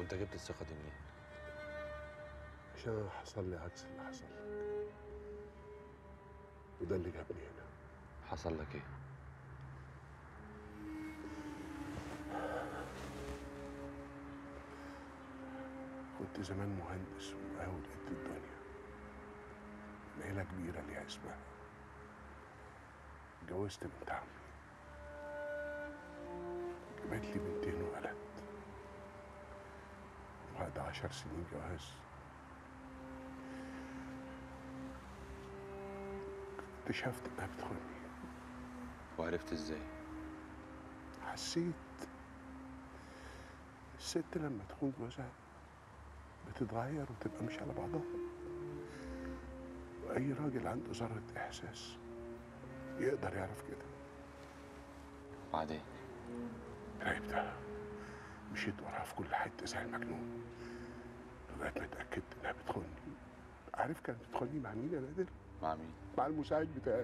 وانت جبت الثقه دي منين عشان انا حصل لي عكس اللي حصل لك وده اللي جابني هنا حصل لك ايه كنت زمان مهندس ومقاول قد الدنيا من عيلة كبيرة ليها اسمها اتجوزت بنت عمي جابت لي بنتين وولد وبعد عشر سنين جواز اكتشفت انها بتخوني وعرفت ازاي حسيت الست لما تخون جوزها بتتغير وتبقى مش على بعضها واي راجل عنده ذره احساس يقدر يعرف كده وبعدين راقبتها مشيت وراها في كل حته زي المجنون لغايه ما اتاكدت انها بتخوني عارف كانت بتخوني مع مين يا نادر؟ مع مين مع المساعد بتاعي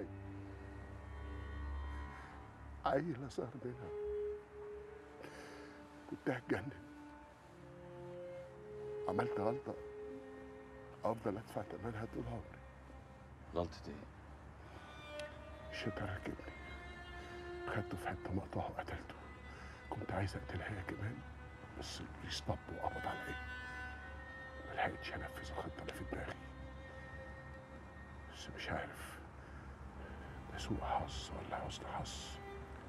عيلة صار منها كنت هتجنن عملت غلطة أفضل أدفع ثمنها طول عمري غلطة ايه الشيطان ركبني خدته في حتة مقطوعة وقتلته كنت عايز أقتلها هي كمان بس البوليس طب وقبض عليا ملحقتش أنفذ الخطة اللي في دماغي بس مش عارف ده سوء حظ ولا حسن حظ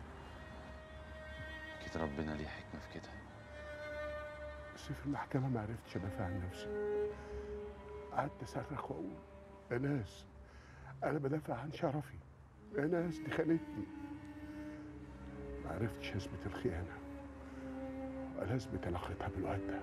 اكيد ربنا ليه حكمه في كده بس في المحكمة ما عرفتش أدافع عن نفسي قعدت أصرخ وأقول يا ناس أنا بدافع عن شرفي يا ناس دي خانتني ما عرفتش أثبت الخيانة ولا أثبت علاقتها بالواد ده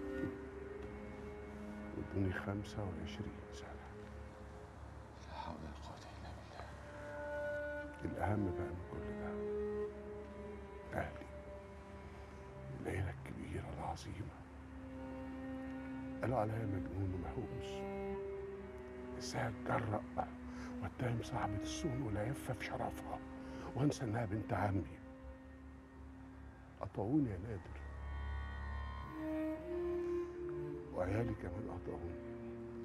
وادوني خمسة وعشرين سنة لا حول ولا قوه الا بالله الأهم بقى من كل ده أهلي العيلة الكبيرة العظيمة قالوا عليا مجنون ومهووس ازاي اتجرأ واتهم صاحبة السون والعفة في شرفها وانسى انها بنت عمي قطعوني يا نادر وعيالي كمان قطعوني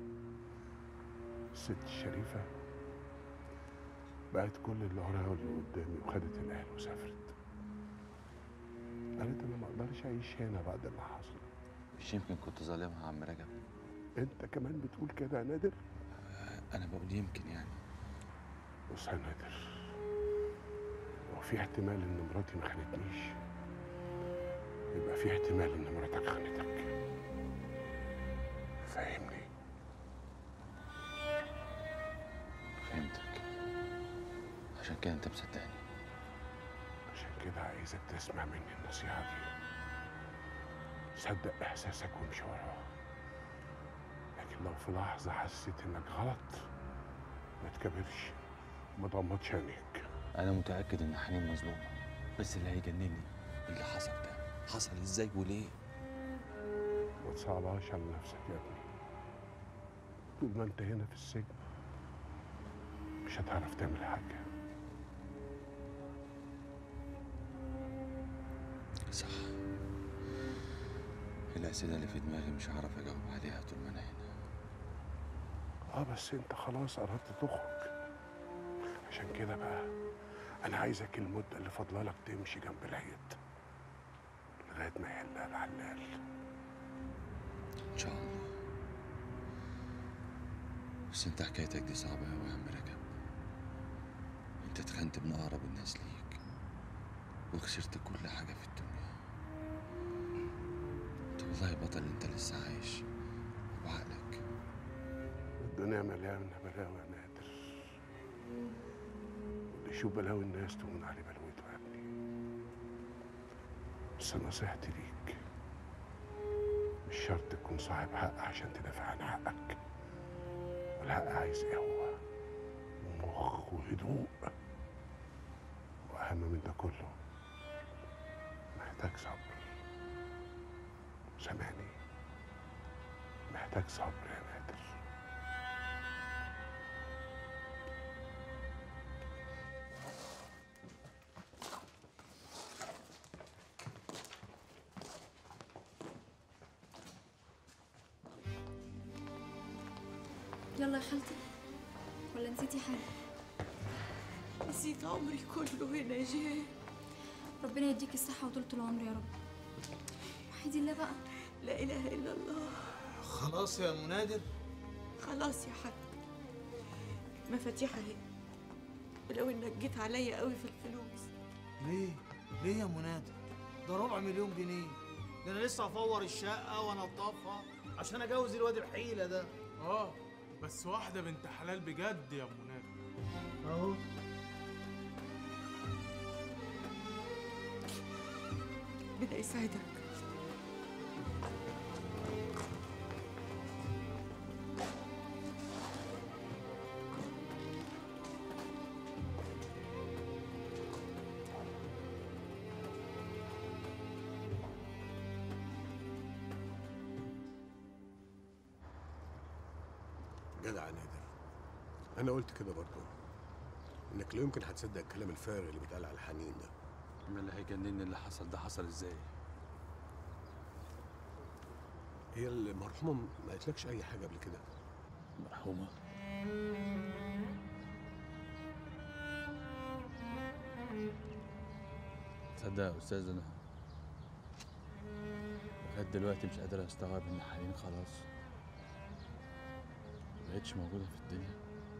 الست الشريفة بقت كل اللي وراها واللي قدامي وخدت الاهل وسافرت قالت انا ما اقدرش اعيش هنا بعد اللي حصل مش يمكن كنت ظالمها يا عم رجب انت كمان بتقول كده يا نادر انا بقول يمكن يعني بص يا نادر هو في احتمال ان مراتي ما خانتنيش يبقى في احتمال ان مراتك خانتك فاهمني فهمتك عشان كده انت مصدقني عشان كده عايزك تسمع مني النصيحة دي صدق احساسك وامشي وراه لكن لو في لحظة حسيت انك غلط ما تكبرش ما تغمضش عينيك انا متاكد ان حنين مظلومه بس اللي هيجنني اللي حصل ده حصل ازاي وليه ما تصعبهاش على نفسك يا ابني طول ما انت هنا في السجن مش هتعرف تعمل حاجة صح الاسئله اللي في دماغي مش هعرف اجاوب عليها طول ما انا هنا اه بس انت خلاص قربت تخرج عشان كده بقى انا عايزك المدة اللي فاضله لك تمشي جنب الحيط لغاية ما يحلها الحلال ان شاء الله بس انت حكايتك دي صعبه قوي يا عم رجب انت اتخنت من اقرب الناس ليك وخسرت كل حاجه في الدنيا انت والله بطل انت لسه عايش وبعقلك الدنيا مليانة بلاوي يا نادر واللي يشوف بلاوي الناس تهون عليه بلوته يا ابني بس نصيحتي ليك مش شرط تكون صاحب حق عشان تدافع عن حقك والحق عايز قوة ومخ وهدوء وأهم من ده كله محتاج صبر سامعني محتاج صبر يا نادر يلا يا خالتي ولا نسيتي حاجة نسيت عمري كله هنا يا جهاد ربنا يديك الصحة وطولة العمر يا رب وحيدي الله بقى لا اله الا الله خلاص يا منادر خلاص يا حاج مفاتيح اهي ولو انك جيت عليا قوي في الفلوس ليه ليه يا منادر ده ربع مليون جنيه ده انا لسه هفور الشقه وانضفها عشان اجوز الواد الحيله ده اه بس واحدة بنت حلال بجد يا ام نادر اهو ربنا يسعدك جدع يا نادر انا قلت كده برضه انك لا يمكن هتصدق الكلام الفارغ اللي بيتقال على الحنين ده ما اللي هيجنني اللي حصل ده حصل ازاي هي المرحومه ما قالتلكش اي حاجه قبل كده مرحومة تصدق يا استاذ انا لغايه دلوقتي مش قادر استوعب ان حنين خلاص مبقتش موجودة في الدنيا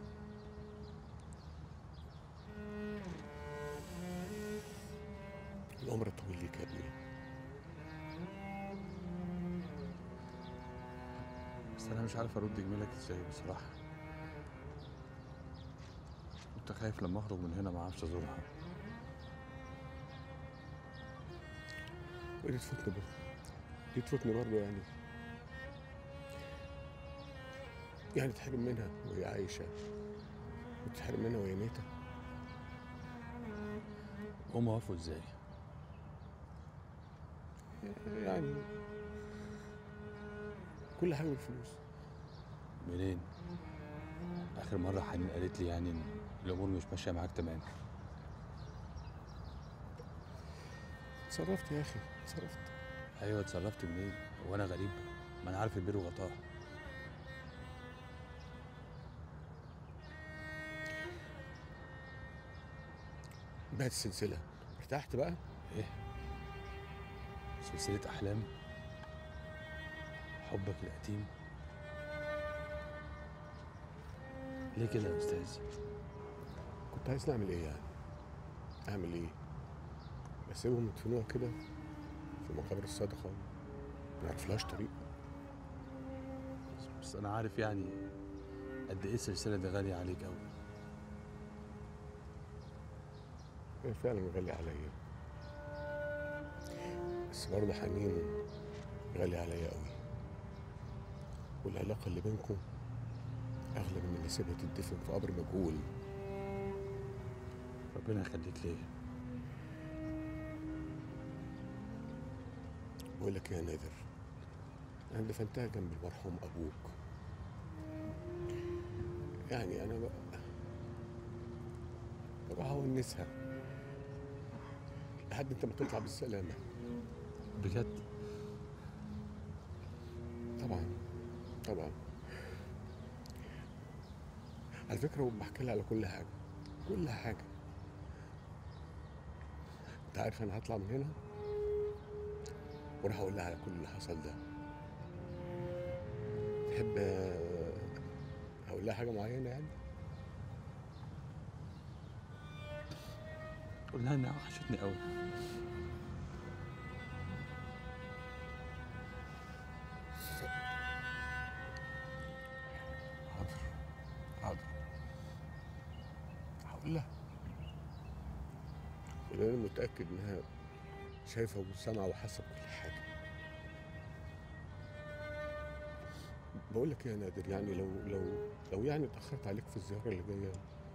العمر الطويل ليك يا ابني بس انا مش عارف ارد جميلك ازاي بصراحة كنت خايف لما اخرج من هنا ما اعرفش ازورها ودي تفوتني برضه دي تفوتني برضه يعني يعني تحرم منها وهي عايشة وتحرم منها وهي ميتة هم وقفوا ازاي يعني كل حاجة بالفلوس منين اخر مرة حنين قالت لي يعني ان الامور مش ماشية معاك تمام اتصرفت يا أخي اتصرفت ايوه اتصرفت منين وانا غريب ما انا عارف البير وغطاه بعت السلسلة ارتحت بقى ايه سلسلة احلام حبك القديم ليه كده يا استاذ كنت عايز نعمل ايه يعني اعمل ايه اسيبهم يدفنوها كده في مقابر الصدقة ما يعرفلهاش طريق بس انا عارف يعني قد ايه السلسلة دي غالية عليك قوي هي فعلا غالية عليا بس برضه حنين غالي عليا قوي والعلاقة اللي بينكم أغلى من اللي سيبها تدفن في قبر مجهول ربنا يخليك ليا بقول لك يا نادر أنا دفنتها جنب المرحوم أبوك يعني أنا بقى بروح أونسها لحد أنت ما تطلع بالسلامة بجد طبعا طبعا على فكرة بحكي لها على كل حاجة كل حاجة انت عارف انا هطلع من هنا وراح اقول لها على كل اللي حصل ده تحب آه، اقول لها حاجة معينة يعني قول لها انها وحشتني قوي حاضر حاضر هقول لها لأن انا متأكد انها شايفة وسامعة وحاسة بكل حاجة بقول لك إيه يا نادر يعني لو لو لو يعني اتأخرت عليك في الزيارة اللي جاية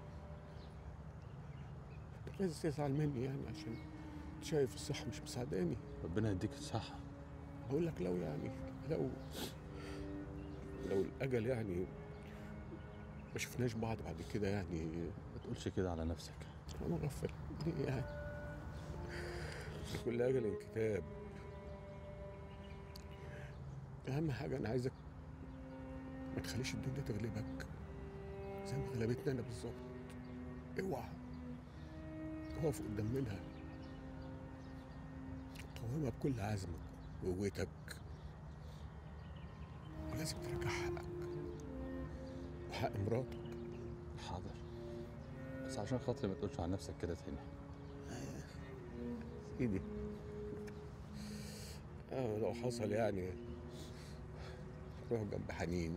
لازم تزعل مني يعني عشان شايف الصحة مش مساعداني ربنا يديك الصحة بقول لك لو يعني لو لو الأجل يعني ما شفناش بعض بعد كده يعني ما تقولش كده على نفسك انا مغفل ليه يعني لكل اجل كتاب اهم حاجه انا عايزك ما تخليش الدنيا تغلبك زي ما غلبتني انا بالظبط اوعى اقف قدام منها قوامها بكل عزمك وقوتك ولازم ترجع حقك وحق مراتك حاضر بس عشان خاطري ما تقولش عن نفسك كده تاني سيدي اه لو حصل يعني نروح جنب حنين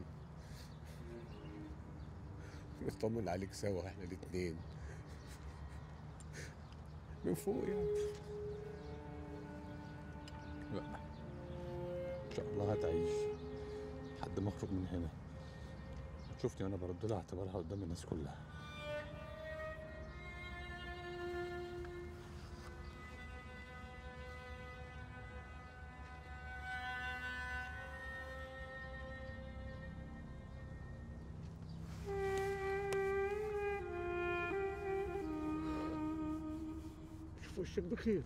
نطمن عليك سوا احنا الاتنين من فوق يعني لا ان شاء الله هتعيش لحد ما اخرج من هنا شفتني وانا برد لها اعتبارها قدام الناس كلها شوف وشك بخير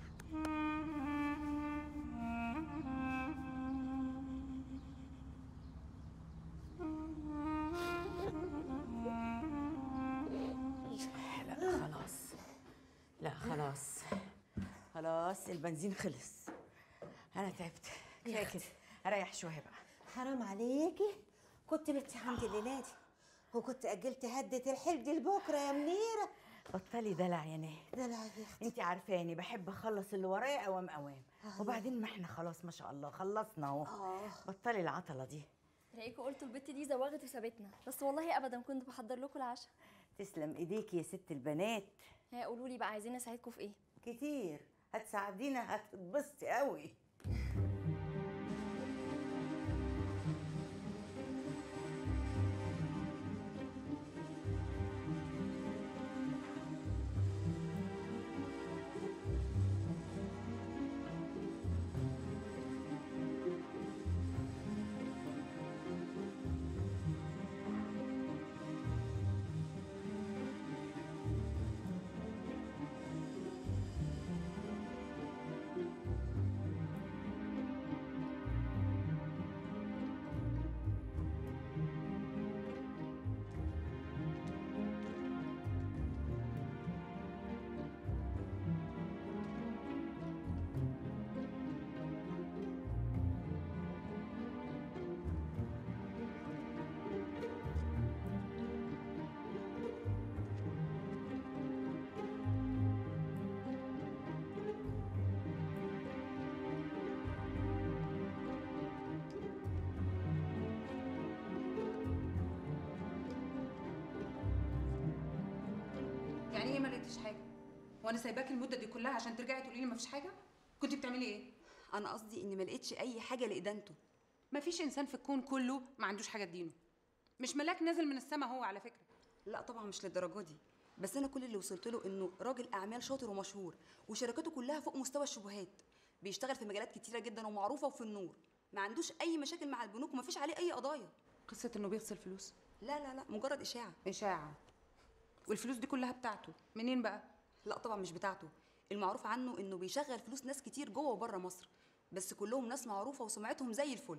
لا خلاص لا خلاص خلاص البنزين خلص انا تعبت كفايه كده اريح شويه بقى حرام عليكي كنت بنتي حمد الليلة دي وكنت أجلت هدة الحلم دي لبكرة يا منيرة بطلي دلع يا نهى ده لا يا اختي انت عارفاني بحب اخلص اللي ورايا اوام اوام وبعدين ما احنا خلاص ما شاء الله خلصنا اهو آه. بطلي العطله دي تلاقيكوا قلتوا البت دي زوغت وسابتنا بس والله ابدا كنت بحضر لكم العشاء تسلم ايديكي يا ست البنات ها قولوا لي بقى عايزين اساعدكم في ايه كتير هتساعدينا هتتبسطي قوي يعني ايه ما لقيتش حاجه وانا سايباكي المده دي كلها عشان ترجعي تقولي لي ما فيش حاجه كنت بتعملي ايه انا قصدي اني ما لقيتش اي حاجه لادانته ما فيش انسان في الكون كله ما عندوش حاجه تدينه مش ملاك نازل من السما هو على فكره لا طبعا مش للدرجه دي بس انا كل اللي وصلت له انه راجل اعمال شاطر ومشهور وشركاته كلها فوق مستوى الشبهات بيشتغل في مجالات كتيره جدا ومعروفه وفي النور ما عندوش اي مشاكل مع البنوك وما فيش عليه اي قضايا قصه انه بيغسل فلوس لا لا لا مجرد اشاعه اشاعه والفلوس دي كلها بتاعته منين بقى لا طبعا مش بتاعته المعروف عنه انه بيشغل فلوس ناس كتير جوه وبره مصر بس كلهم ناس معروفه وسمعتهم زي الفل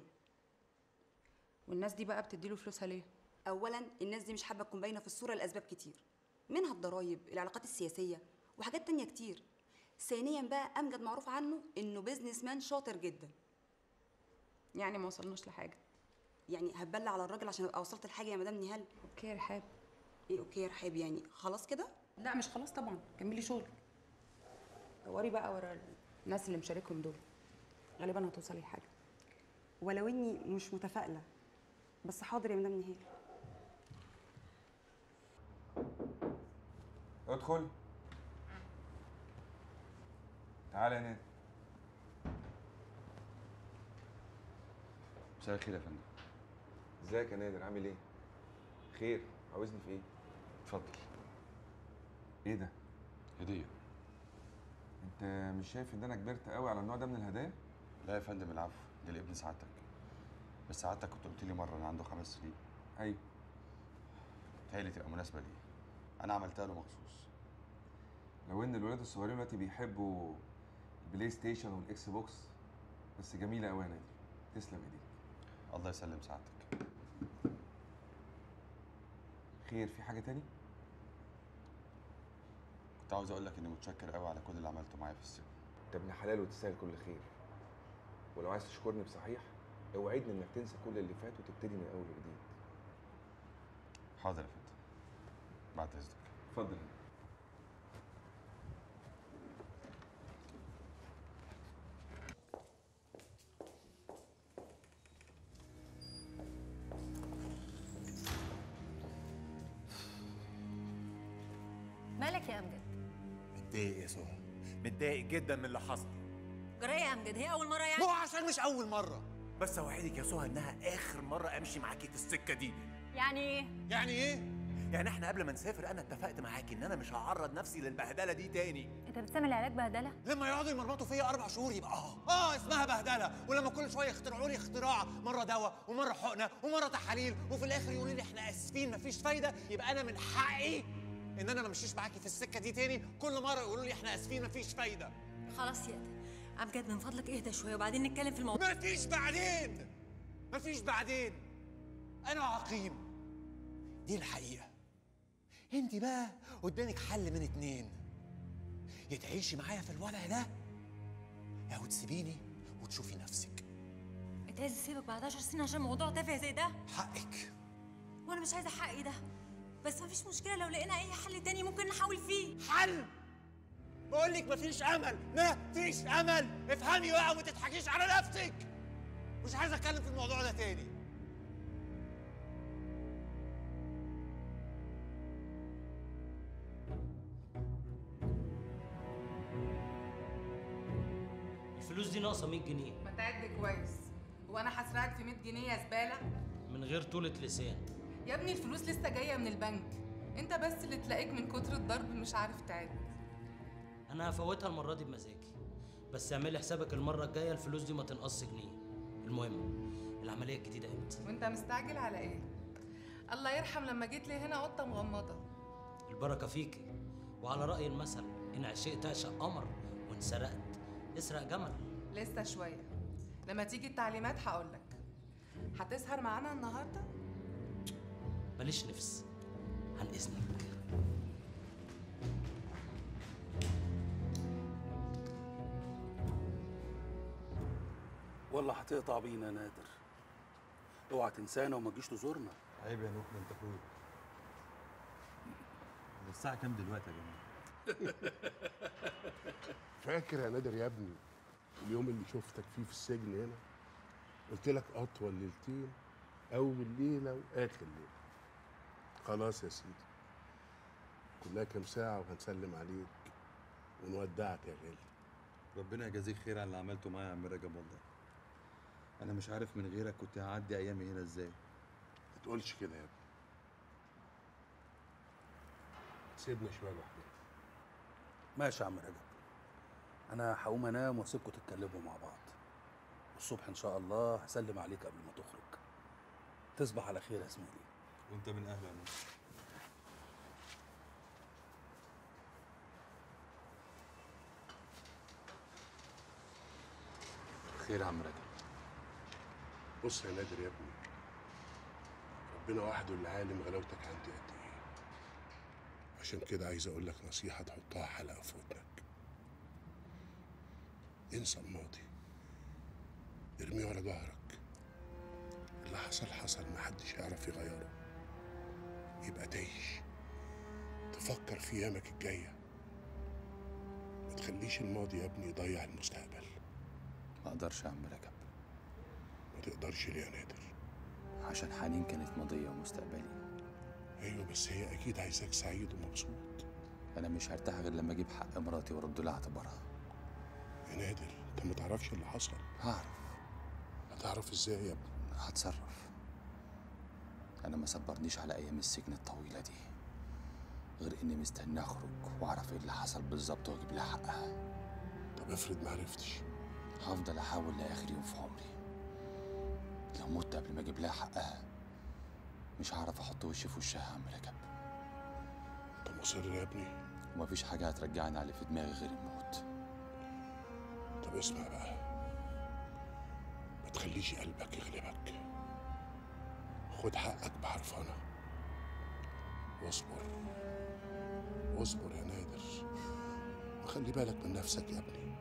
والناس دي بقى بتديله فلوسها ليه اولا الناس دي مش حابه تكون باينه في الصوره لاسباب كتير منها الضرايب العلاقات السياسيه وحاجات تانية كتير ثانيا بقى امجد معروف عنه انه بيزنس مان شاطر جدا يعني ما وصلناش لحاجه يعني هتبلع على الراجل عشان ابقى وصلت لحاجه يا مدام نهال اوكي يا رحاب ايه اوكي يا رحاب يعني خلاص كده لا مش خلاص طبعا كملي شغلك دوري بقى ورا الناس اللي مشاركهم دول غالبا هتوصلي لحاجه ولو اني مش متفائله بس حاضر يا مدام نهال ادخل تعالى يا نادي مساء الخير يا فندم ازيك يا نادر عامل ايه خير عاوزني في ايه اتفضل ايه ده هديه انت مش شايف ان انا كبرت قوي على النوع ده من الهدايا لا يا فندم العفو دي لابن سعادتك بس سعادتك كنت قلت لي مره ان عنده خمس سنين ايوه تهيألي تبقى مناسبه ليه انا عملتها له مخصوص لو ان الولاد الصغيرين دلوقتي بيحبوا البلاي ستيشن والاكس بوكس بس جميله قوي يا نادر تسلم ايديك الله يسلم سعادتك خير في حاجه تاني كنت عاوز اقول لك اني متشكر قوي على كل اللي عملته معايا في السجن انت ابن حلال وتستاهل كل خير ولو عايز تشكرني بصحيح اوعدني انك تنسى كل اللي فات وتبتدي من اول وجديد حاضر يا فندم بعد اذنك اتفضل مالك يا امجد متضايق يا سهى متضايق جدا من اللي حصل جرايه يا امجد هي اول مره يعني مو عشان مش اول مره بس اوعدك يا سهى انها اخر مره امشي معاكي في السكه دي يعني ايه يعني ايه يعني احنا قبل ما نسافر انا اتفقت معاكي ان انا مش هعرض نفسي للبهدله دي تاني انت بتعمل علاج بهدله لما يقعدوا يمرمطوا فيا اربع شهور يبقى اه اه اسمها بهدله ولما كل شويه يخترعوا لي اختراع مره دواء ومره حقنه ومره تحاليل وفي الاخر يقولوا لي احنا اسفين مفيش فايده يبقى انا من حقي ان انا ما امشيش معاكي في السكه دي تاني كل مره يقولوا لي احنا اسفين مفيش فايده خلاص يا امجد من فضلك اهدى شويه وبعدين نتكلم في الموضوع مفيش بعدين مفيش بعدين انا عقيم دي الحقيقه انت بقى قدامك حل من اتنين يا تعيشي معايا في الوضع ده او تسيبيني وتشوفي نفسك انت عايز تسيبك بعد 10 سنين عشان موضوع تافه زي ده حقك وانا مش عايزه حقي ده بس مفيش مشكله لو لقينا اي حل تاني ممكن نحاول فيه حل بقول لك مفيش امل مفيش امل افهمي بقى وما تضحكيش على نفسك مش عايز اتكلم في الموضوع ده تاني الفلوس دي ناقصه 100 جنيه ما تعد كويس هو انا هسرقك في 100 جنيه يا زباله من غير طولة لسان يا ابني الفلوس لسه جايه من البنك انت بس اللي تلاقيك من كتر الضرب مش عارف تعد انا هفوتها المره دي بمزاجي بس اعملي حسابك المره الجايه الفلوس دي ما تنقصش جنيه المهم العمليه الجديده امتى وانت مستعجل على ايه الله يرحم لما جيت لي هنا قطه مغمضه البركه فيكي وعلى راي المثل ان عشقت اعشق قمر وان سرقت اسرق جمل لسه شويه لما تيجي التعليمات هقولك هتسهر معانا النهارده ماليش نفس عن اذنك والله هتقطع بينا يا نادر اوعى تنسانا وما تجيش تزورنا عيب يا نوح ده انت اخويا الساعة كام دلوقتي يا جماعة؟ فاكر يا نادر يا ابني اليوم اللي شفتك فيه في السجن هنا قلت لك اطول ليلتين اول ليله واخر ليله خلاص يا سيدي كلها كام ساعه وهنسلم عليك ونودعك يا غالي ربنا يجازيك خير على اللي عملته معايا يا عم رجب والله انا مش عارف من غيرك كنت هعدي ايامي هنا ازاي ما تقولش كده يا ابني سيبنا شويه لوحدنا ماشي يا عم رجب انا هقوم انام واسيبكم تتكلموا مع بعض الصبح ان شاء الله هسلم عليك قبل ما تخرج تصبح على خير يا اسماعيل وانت من اهله يا نوح خير يا عم رجب بص يا نادر يا ابني ربنا وحده اللي عالم غلاوتك عندي قد ايه عشان كده عايز اقول لك نصيحه تحطها حلقه في ودنك انسى الماضي ارميه ورا ظهرك اللي حصل حصل محدش يعرف يغيره يبقى تعيش تفكر في ايامك الجايه ما تخليش الماضي يا ابني يضيع المستقبل ما اقدرش يا عم رجب ما تقدرش ليه يا نادر عشان حنين كانت ماضيه ومستقبلي ايوه بس هي اكيد عايزاك سعيد ومبسوط انا مش هرتاح غير لما اجيب حق مراتي وارد لها اعتبارها يا نادر انت ما تعرفش اللي حصل هعرف هتعرف ازاي يا ابني هتصرف انا ما صبرنيش على ايام السجن الطويله دي غير اني مستني اخرج واعرف ايه اللي حصل بالظبط واجيب لها حقها طب افرض ما عرفتش هفضل احاول لاخر يوم في عمري لو مت قبل ما اجيب لها حقها مش هعرف احط وشي في وشها يا عم رجب انت مصر يا ابني ومفيش حاجه هترجعني على اللي في دماغي غير الموت طب اسمع بقى ما تخليش قلبك يغلبك خد حقك بحرفنة واصبر واصبر يا نادر وخلي بالك من نفسك يا ابني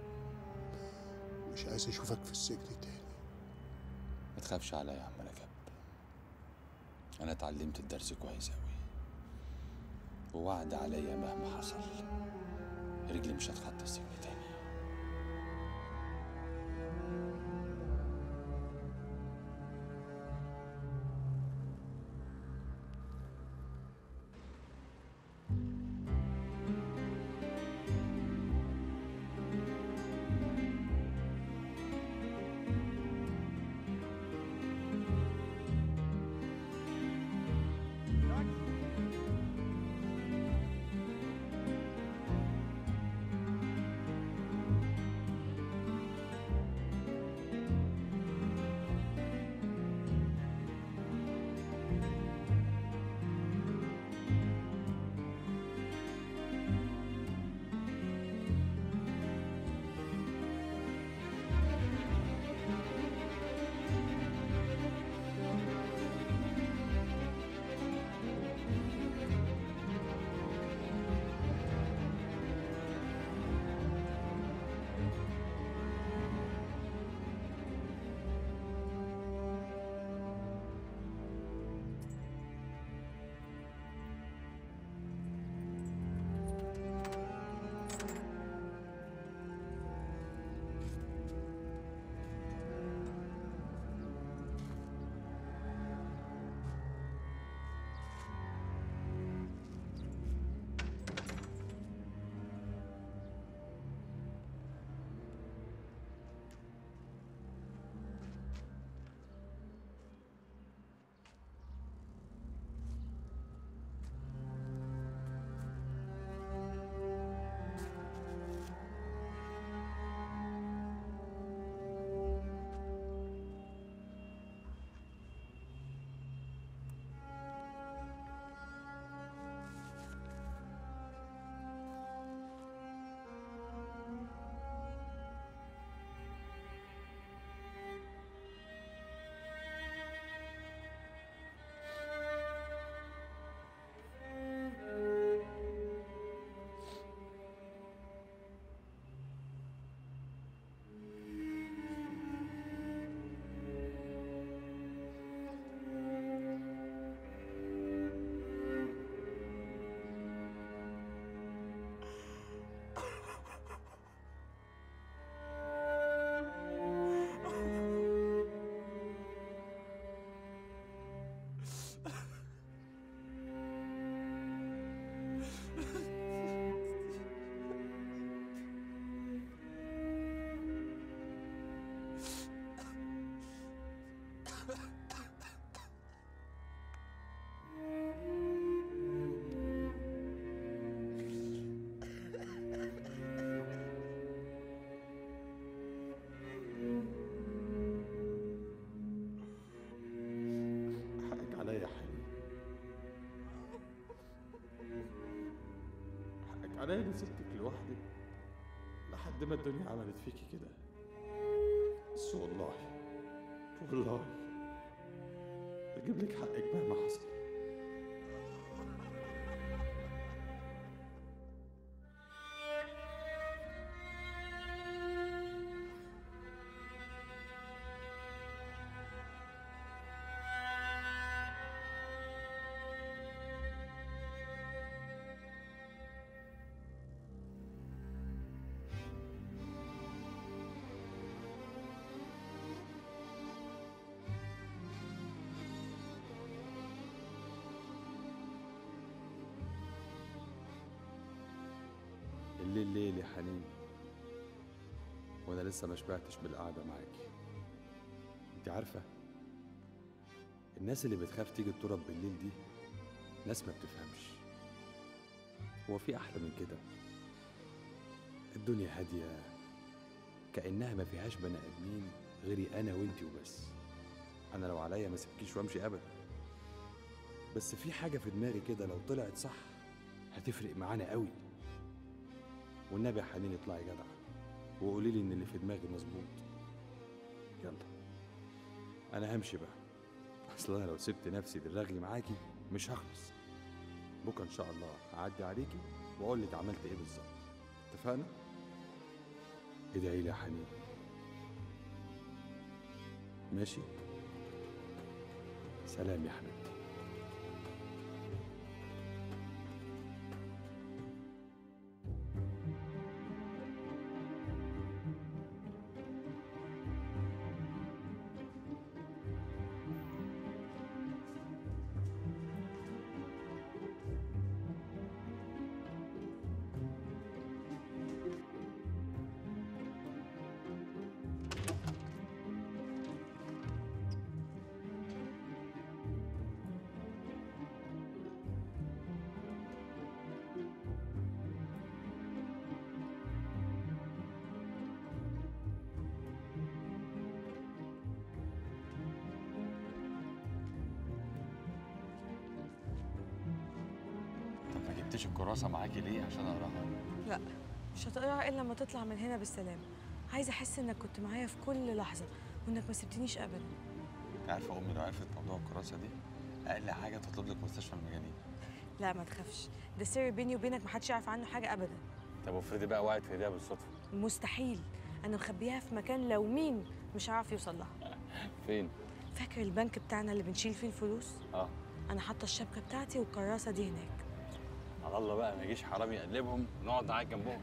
مش عايز اشوفك في السجن تاني ما تخافش عليا يا عم رجب انا اتعلمت الدرس كويس اوي ووعد عليا مهما حصل رجلي مش هتخطى السجن تاني حقك عليا يا حليم حقك عليا اني سبتك لوحدك لحد ما الدنيا عملت فيكي كده بس والله والله اجيب لك حقك مهما حصل الليل ليل يا حنين وانا لسه ما شبعتش بالقعده معاكي انت عارفه الناس اللي بتخاف تيجي تضرب بالليل دي ناس ما بتفهمش هو في احلى من كده الدنيا هاديه كانها ما فيهاش بني ادمين غيري انا وانتي وبس انا لو عليا ما سيبكيش وامشي ابدا بس في حاجه في دماغي كده لو طلعت صح هتفرق معانا قوي والنبي يا حنين اطلعي جدع وقولي لي ان اللي في دماغي مظبوط يلا انا همشي بقى اصل انا لو سبت نفسي للرغي معاكي مش هخلص بكره ان شاء الله هعدي عليكي واقول لك عملت ايه بالظبط اتفقنا ادعي لي يا حنين ماشي سلام يا حبيبتي طب ما جبتيش الكراسه معاكي ليه عشان اقراها لا مش هتقراها الا لما تطلع من هنا بالسلام عايزه احس انك كنت معايا في كل لحظه وانك ما سبتنيش ابدا انت عارفه امي لو عرفت موضوع الكراسه دي اقل حاجه تطلب لك مستشفى المجانين لا ما تخافش ده سر بيني وبينك محدش يعرف عنه حاجه ابدا طب وافرضي بقى وقعت في ايديها بالصدفه مستحيل انا مخبيها في مكان لو مين مش هيعرف يوصل لها فين فاكر البنك بتاعنا اللي بنشيل فيه الفلوس اه انا حاطه الشبكه بتاعتي والكراسه دي هناك على الله بقى ما يجيش حرامي يقلبهم ونقعد نقعد جنبهم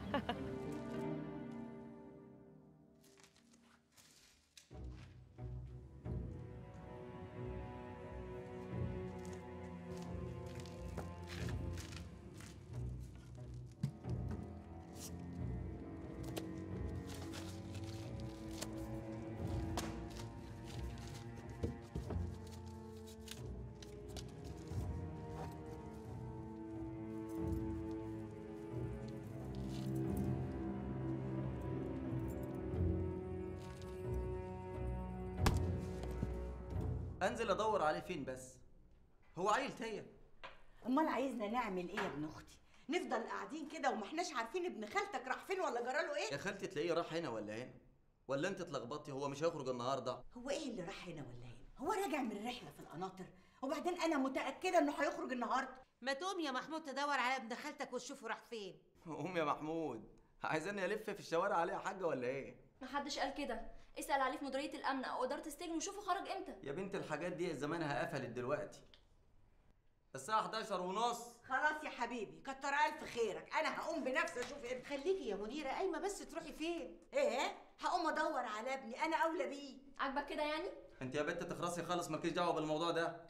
انزل ادور عليه فين بس هو عيل تايه امال عايزنا نعمل ايه يا ابن اختي نفضل قاعدين كده وما احناش عارفين ابن خالتك راح فين ولا جراله يا ايه خالتي تلاقيه راح هنا ولا هنا ولا انت اتلخبطتي هو مش هيخرج النهارده هو ايه اللي راح هنا ولا هنا هو راجع من رحله في القناطر وبعدين انا متاكده انه هيخرج النهارده ما تقوم يا محمود تدور على ابن خالتك وتشوفه راح فين قوم يا محمود عايزاني الف في الشوارع عليه يا حاجه ولا ايه محدش قال كده اسأل عليه في مديرية الأمن أو إدارة السجن وشوفوا خرج إمتى يا بنت الحاجات دي زمانها قفلت دلوقتي الساعه 11 ونص خلاص يا حبيبي كتر الف خيرك انا هقوم بنفسي اشوف ابني خليكي يا منيره قايمه بس تروحي فين ايه هقوم ادور على ابني انا اولى بيه عاجبك كده يعني انت يا بنت تخرسي خالص مالكيش دعوه بالموضوع ده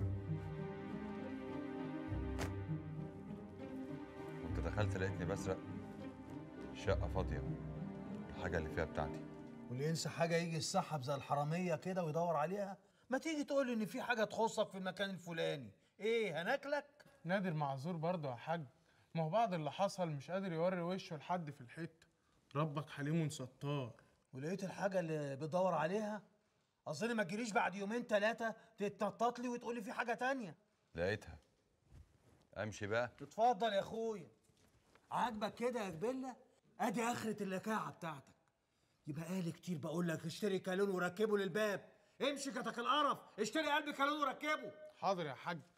كنت دخلت لقيتني بسرق شقه فاضيه الحاجه اللي فيها بتاعتي واللي ينسى حاجه يجي يسحب زي الحراميه كده ويدور عليها ما تيجي تقول لي ان في حاجه تخصك في المكان الفلاني ايه هناكلك نادر معذور برضه يا حاج ما هو بعد اللي حصل مش قادر يوري وشه لحد في الحته ربك حليم ستار ولقيت الحاجه اللي بتدور عليها اظن ما تجيليش بعد يومين ثلاثه تتنطط لي وتقول لي في حاجه تانية لقيتها امشي بقى اتفضل يا اخويا عاجبك كده يا جبله ادي اخره اللكاعه بتاعتك يبقى قالي كتير بقول لك اشتري كالون وركبه للباب امشي كتك القرف اشتري قلب كالون وركبه حاضر يا حاج